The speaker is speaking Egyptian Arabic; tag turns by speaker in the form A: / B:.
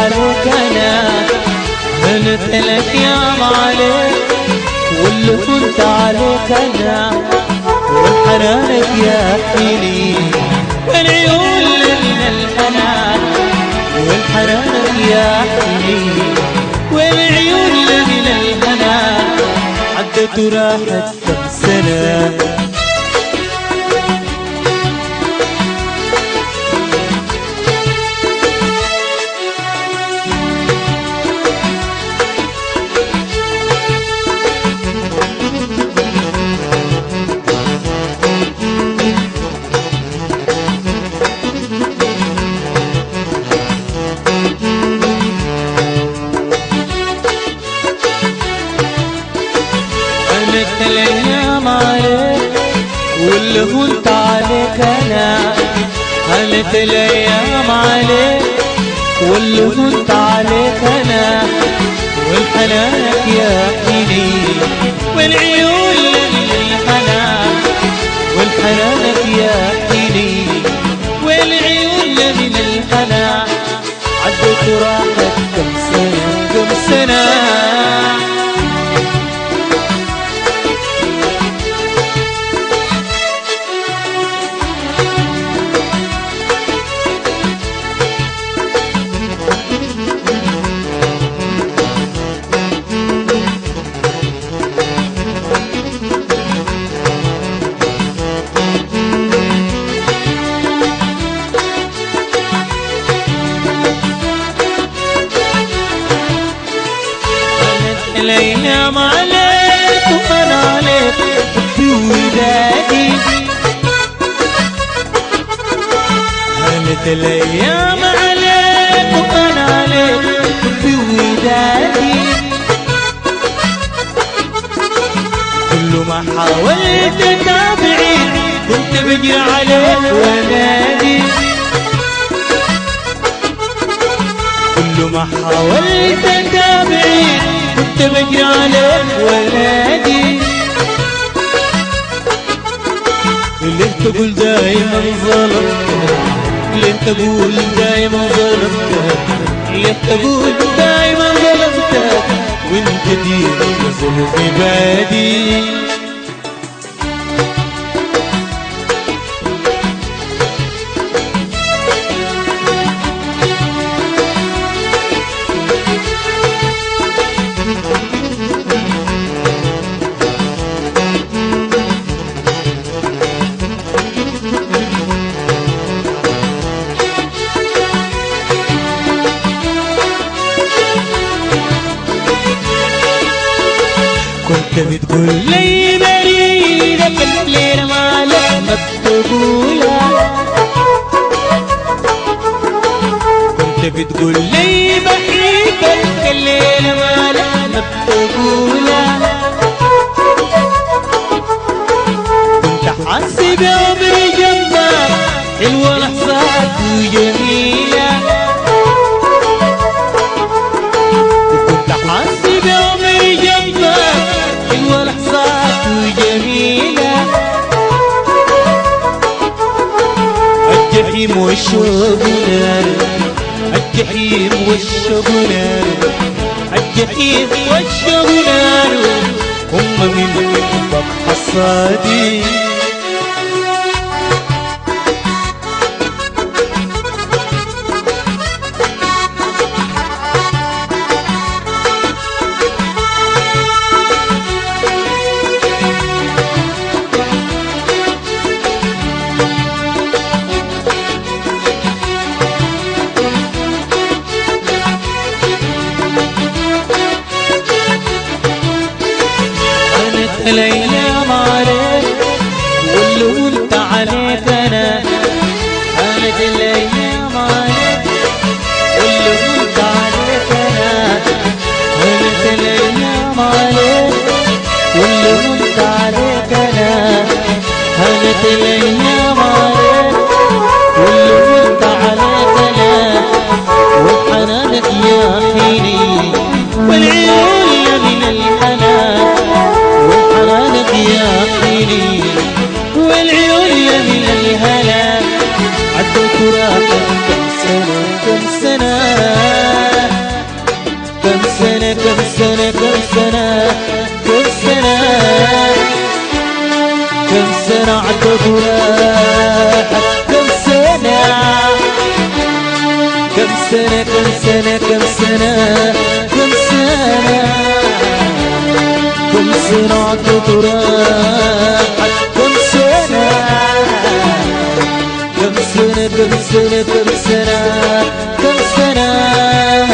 A: عليك انا هنت الايام عليك واللي كنت عليك انا والحنانك يا حيني والعيون من الحنان والحنانك يا حيني والعيون من الحنان عدت وراحت كم سنه هنت الايام عليك واللي هنت عليك انا هنت الايام عليك واللي هنت عليك انا والحنانك يا حيني والعيون للحنان والحنانك يا حيني والعيون من الحنان عدت وراحت كم سنة كم سنة الايام عليك وانا عليك حبي ودادي هانت الايام عليك وانا عليك حبي ودادي كل ما حاولت اتابعك كنت بجري عليك وانادي كل ما حاولت اتابعك كنت بجري عليك وانادي اللي انت تقول دايما ظلمتك اللي انت تقول دايما ظلمتك اللي انت تقول دايما ظلمتك وانت دي ظلم في بادي كنت بتقول لي بريدك الليلة مالك ما بتقولها كنت بتقول لي بحبك الليلة مالك ما بتقولها كنت حاسب عمري جنبك حلوة لحظات وجميلة وكنت حاسب عمري جنبك حلوة لحظات وجميلة الجحيم والشوق نار الجحيم والشوق نار الجحيم والشوق نار هم من حبك حصادي كانت الايام عليك واللي قلت عليك انا كانت الايام عليك واللي قلت عليك انا كانت الايام عليك واللي قلت عليك انا كانت الايام عليك واللي قلت عليك انا وحنانك يا حيني والعيون يا من الحنان وحنانك يا حيني والعيون يا من الهنا عدوا تراثك عدت وراحت كم سنة كم سنة كم سنة كم سنة كم سنة كم سنة عدت وراحت كم سنة كم سنة كم سنة كم سنة كم سنة